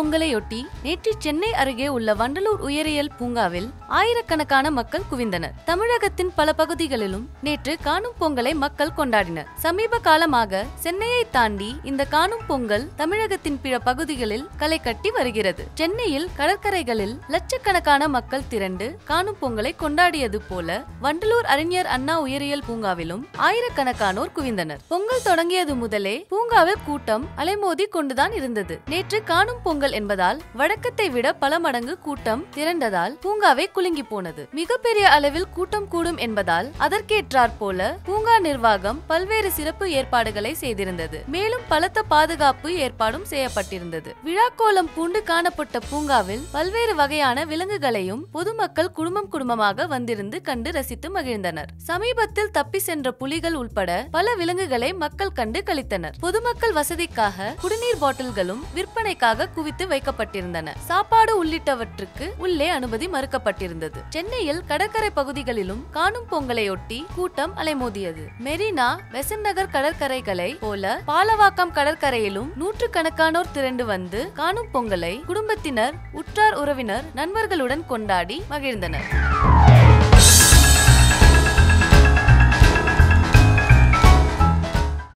பொங்கலையொட்டி நேற்று சென்னை அருகே உள்ள வண்டலூர் உயிரியல் பூங்காவில் ஆயிரக்கணக்கான மக்கள் குவிந்தனர் தமிழகத்தின் பல பகுதிகளிலும் நேற்று காணும் பொங்கலை மக்கள் கொண்டாடினர் சமீப காலமாக சென்னையை தாண்டி இந்த காணும் பொங்கல் தமிழகத்தின் பிற பகுதிகளில் களை கட்டி வருகிறது சென்னையில் கடற்கரைகளில் லட்சக்கணக்கான மக்கள் திரண்டு காணும் பொங்கலை கொண்டாடியது போல வண்டலூர் அறிஞர் அண்ணா உயிரியல் பூங்காவிலும் ஆயிரக்கணக்கானோர் குவிந்தனர் பொங்கல் தொடங்கியது முதலே பூங்காவில் கூட்டம் அலைமோதி கொண்டுதான் இருந்தது நேற்று காணும் பொங்கல் என்பதால் வழக்கத்தை விட பல மடங்கு கூட்டம் திரண்டதால் பூங்காவே குலுங்கி போனது மிகப்பெரிய அளவில் கூட்டம் கூடும் என்பதால் அதற்கேற்றாற் போல பூங்கா நிர்வாகம் பல்வேறு சிறப்பு ஏற்பாடுகளை செய்திருந்தது மேலும் பலத்த பாதுகாப்பு ஏற்பாடும் செய்யப்பட்டிருந்தது விழாக்கோலம் பூண்டு காணப்பட்ட பூங்காவில் பல்வேறு வகையான விலங்குகளையும் பொதுமக்கள் குடும்பம் குடும்பமாக வந்திருந்து கண்டு ரசித்து மகிழ்ந்தனர் சமீபத்தில் தப்பி சென்ற புலிகள் உட்பட பல விலங்குகளை மக்கள் கண்டு களித்தனர் பொதுமக்கள் வசதிக்காக குடிநீர் பாட்டில்களும் விற்பனைக்காக குவித்து வைக்கப்பட்டிருந்தன சாப்பாடு உள்ளிட்டவற்றுக்கு உள்ளே அனுமதி மறுக்கப்பட்டிருந்தது சென்னையில் கடற்கரை பகுதிகளிலும் காணும் பொங்கலையொட்டி கூட்டம் அலைமோதியது மெரினா பெசன்ட் நகர் கடற்கரைகளை போல பாலவாக்கம் கடற்கரையிலும் நூற்றுக்கணக்கானோர் திரண்டு வந்து காணும் பொங்கலை குடும்பத்தினர் உற்றார் உறவினர் நண்பர்களுடன் கொண்டாடி மகிழ்ந்தனர்